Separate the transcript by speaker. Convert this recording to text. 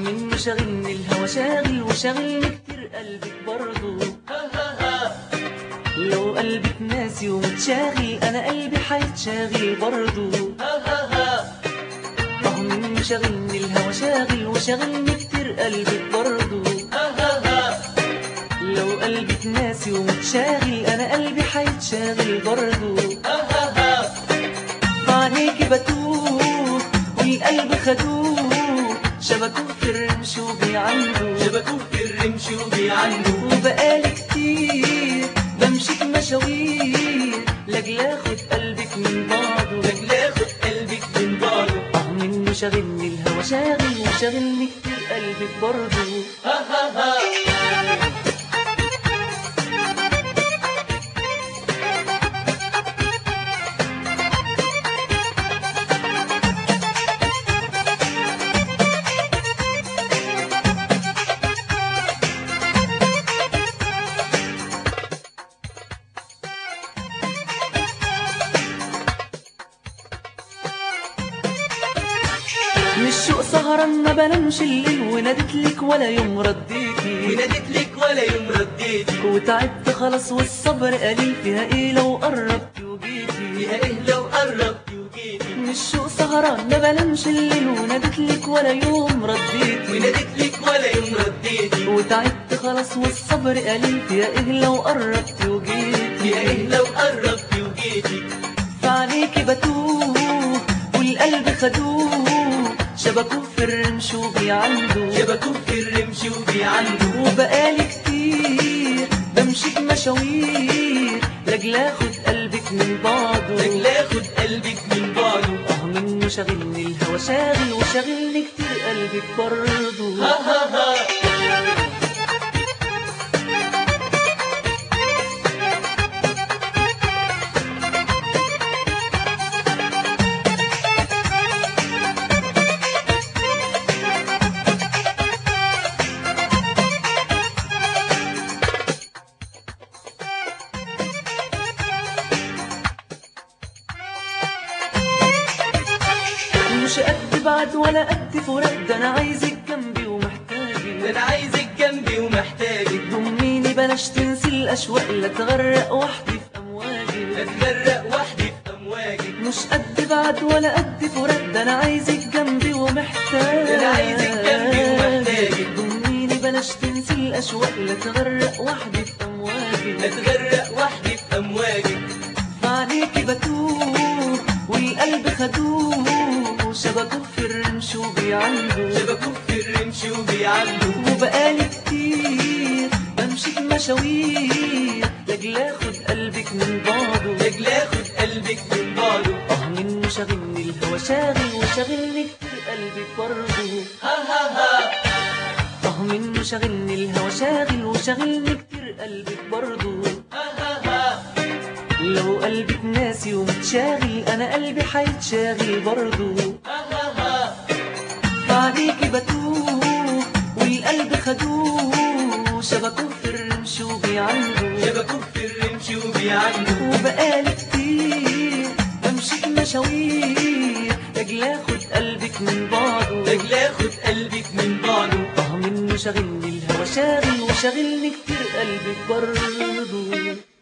Speaker 1: منه شاغلني الهوى شاغل وشاغلني كتير قلبك برضو لو قلبك ناسي ومتشاغل انا قلبي حيتشاغل برضو اه منه شاغلني الهوى شاغل وشاغلني كتير قلبك برضو لو قلبك ناسي ومتشاغل انا قلبي حيتشاغل برضو عليك بتوه والقلب خدوه شبكوه في الرمش وبيعنده
Speaker 2: شبكوه في الرمش وبيعنده
Speaker 1: وبقالي كتير بمشي في مشاوير لاجل اخد قلبك من بعضه
Speaker 2: لاجل اخد قلبك من بعضه
Speaker 1: اه منه شاغلني الهوى شاغل وشاغلني كتير قلبك برضه
Speaker 2: ها ها ها
Speaker 1: مش شوق سهران ما بنامش الليل ونادت لك ولا يوم رديتي
Speaker 2: وناديت لك ولا يوم رديتي
Speaker 1: وتعبت خلاص والصبر قليل فيها ايه لو قربت وجيتي
Speaker 2: فيها ايه لو قربت وجيتي
Speaker 1: مش شوق سهران ما بنامش الليل ونادت لك ولا يوم رديتي
Speaker 2: وناديت لك ولا يوم رديتي
Speaker 1: وتعبت خلاص والصبر قليل فيها ايه لو قربت وجيتي
Speaker 2: فيها ايه لو قربت وجيتي
Speaker 1: فعليكي بتوه والقلب خدوه شبكوه في الرمش وبيعنده
Speaker 2: شبكوه في الرمش وبيعنده
Speaker 1: وبقالي كتير بمشي بمشاوير لاجل اخد قلبك من بعضه
Speaker 2: لاجل اخد قلبك من بعضه
Speaker 1: اه منه شاغلني الهوى شاغل وشاغلني كتير قلبك برضه
Speaker 2: ها ها ها
Speaker 1: مش قد بعد ولا قد فراق ده انا عايزك جنبي
Speaker 2: ده
Speaker 1: ومحتاجك
Speaker 2: انا عايزك جنبي ومحتاجك
Speaker 1: ضميني بلاش تنسي الاشواق لا تغرق وحدي في
Speaker 2: لا
Speaker 1: امواجي
Speaker 2: تغرق وحدي في امواجك
Speaker 1: مش قد بعد ولا قد فراق ده انا عايزك جنبي ومحتاجك
Speaker 2: ده أنا عايزك جنبي ومحتاجك.
Speaker 1: ضميني بلاش تنسي الاشواق لا تغرق وحدي في
Speaker 2: لا
Speaker 1: امواجي
Speaker 2: تغرق وحدي في امواجك
Speaker 1: فعليكي بتوه والقلب خدوه شبكوه في الرمش وبيعنده
Speaker 2: شبكوه في الرمش وبيعنده
Speaker 1: وبقالي كتير بمشي بمشاوير لاجل اخد قلبك من بعضه
Speaker 2: لاجل اخد قلبك من بعضه
Speaker 1: اه منه شاغلني الهوى شاغل وشاغلني كتير قلبك برضه
Speaker 2: ها ها ها
Speaker 1: اه منه شاغلني الهوى شاغل وشاغلني كتير قلبك برضه
Speaker 2: ها ها ها
Speaker 1: لو قلبك ناسي ومتشاغل انا قلبي حيتشاغل برضه
Speaker 2: ها ها ها
Speaker 1: عليكي بتوه والقلب خدوه شبكوه في الرمش وبيعنده
Speaker 2: شبكوه في الرمش وبيعنده
Speaker 1: وبقالي كتير بمشي بمشاوير لاجل اخد قلبك من بعضه
Speaker 2: لاجل اخد قلبك من بعضه
Speaker 1: اه منه شاغلني الهوى شاغل وشاغلني كتير قلبك برضه